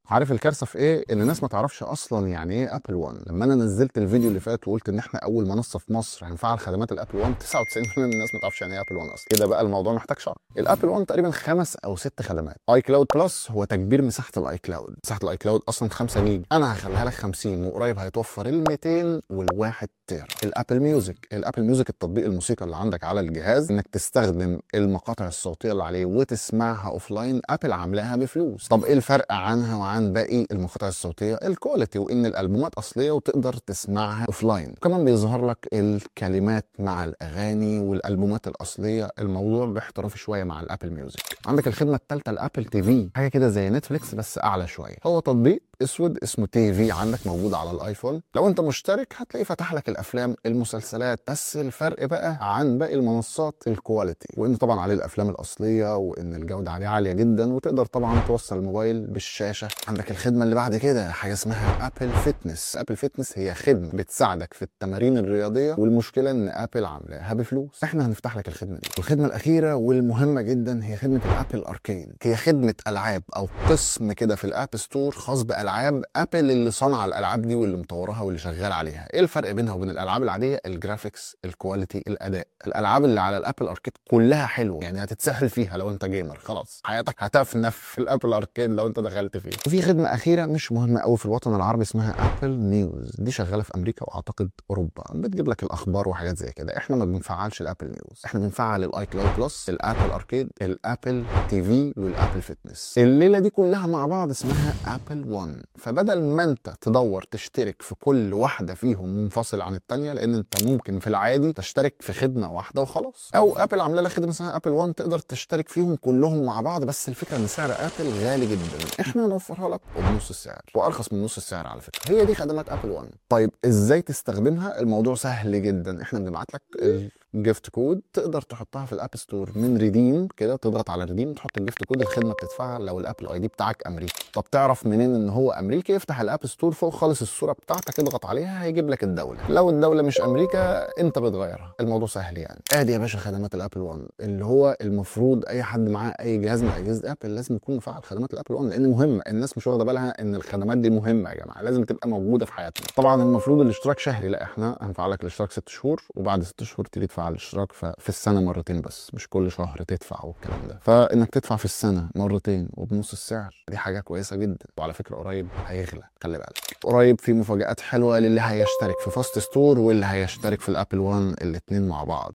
عارف الكارثه في ايه ان الناس ما تعرفش اصلا يعني ايه ابل 1 لما انا نزلت الفيديو اللي فات وقلت ان احنا اول منصه في مصر هنفعل خدمات الابل 1 99% من الناس ما تعرفش يعني ايه ابل 1 اصلا كده بقى الموضوع محتاج شرح الابل 1 تقريبا خمس او ست خدمات اي كلاود بلس هو تكبير مساحه الاي كلاود مساحه الاي كلاود اصلا 5 جيجا انا هخليها لك 50 وقريب هيتوفر ال 200 وال1 تيرا الابل ميوزك الابل ميوزك التطبيق الموسيقى اللي عندك على الجهاز انك تستخدم المقاطع الصوتيه اللي عليه وتسمعها اوف لاين ابل عاملاها بفلوس طب ايه الفرق عنها وعن باقي المقاطع الصوتيه الكواليتي وان الالبومات اصليه وتقدر تسمعها اوف لاين وكمان بيظهر لك الكلمات مع الاغاني والالبومات الاصليه الموضوع باحترافي شويه مع الابل ميوزك عندك الخدمه الثالثه الابل تي في حاجه كده زي نتفليكس بس اعلى شويه هو تطبيق اسود اسمه تي في عندك موجود على الايفون لو انت مشترك هتلاقيه فتح لك الافلام المسلسلات بس الفرق بقى عن باقي المنصات الكواليتي وان طبعا عليه الافلام الاصليه وان الجوده عليه عاليه جدا وتقدر طبعا توصل الموبايل بالشاشه عندك الخدمه اللي بعد كده حاجه اسمها ابل فيتنس ابل فيتنس هي خدمه بتساعدك في التمارين الرياضيه والمشكله ان ابل عاملاها بفلوس احنا هنفتح لك الخدمه دي والخدمه الاخيره والمهمه جدا هي خدمه الابل اركيد هي خدمه العاب او قسم كده في الاب ستور خاص بالعاب ابل اللي صنع الالعاب دي واللي مطورها واللي شغال عليها ايه الفرق بينها وبين الالعاب العاديه الجرافيكس الكواليتي الاداء الالعاب اللي على الابل اركيد كلها حلوه يعني هتتسهل فيها لو انت جيمر خلاص حياتك هتفنى في الابل اركيد لو انت دخلت فيه وفي خدمه اخيره مش مهمه قوي في الوطن العربي اسمها ابل نيوز دي شغاله في امريكا واعتقد اوروبا بتجيب لك الاخبار وحاجات زي كده احنا ما بنفعلش الابل نيوز احنا بنفعل الاي كلاود بلس الابل اركيد الابل تي في والابل فيتنس الليله دي كلها مع بعض اسمها ابل 1 فبدل ما انت تدور تشترك في كل واحده فيهم منفصل عن التانيه لان انت ممكن في العادي تشترك في خدمه واحده وخلاص او ابل عامله لك خدمه اسمها ابل 1 تقدر تشترك فيهم كلهم مع بعض بس الفكره ان سعر ابل غالي جدا احنا نوفرها لك وبنص السعر وارخص من نص السعر على فكره هي دي خدمات ابل 1 طيب ازاي تستخدمها الموضوع سهل جدا احنا بنبعت لك الجيفت كود تقدر تحطها في الاب ستور من ريديم كده تضغط على ريديم تحط الجيفت كود الخدمه بتتفعل لو الابل اي دي بتاعك امريكي طب تعرف منين ان هو امريكي افتح الاب ستور فوق خالص الصوره بتاعتك اضغط عليها هيجيب لك الدوله لو الدوله مش امريكا انت بتغيرها الموضوع سهل يعني ادي يا باشا خدمات الابل 1 اللي هو المفروض اي حد معاه اي جهاز من اجهزه ابل لازم يكون مفعل خدمات الابل 1 لان مهمه الناس مش واخده بالها ان الخدمات دي مهمه يا جماعه لازم تبقى موجوده في حياتنا طبعا المفروض الاشتراك شهري لا احنا هنفعل لك الاشتراك ست شهور وبعد ست شهور تيجي تدفع الاشتراك في السنه مرتين بس مش كل شهر تدفع والكلام ده فانك تدفع في السنه مرتين وبنص السعر دي حاجه كويسه جدا وعلى فكره قريب هيغلى خلي بالك قريب في مفاجات حلوه للي هيشترك في فاست ستور واللي هيشترك في الابل 1 الاثنين مع بعض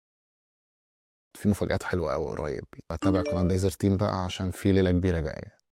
في مفاجآت حلوه قوي قريب اتابع قناه دايزر تيم بقى عشان في ليله كبيره جايه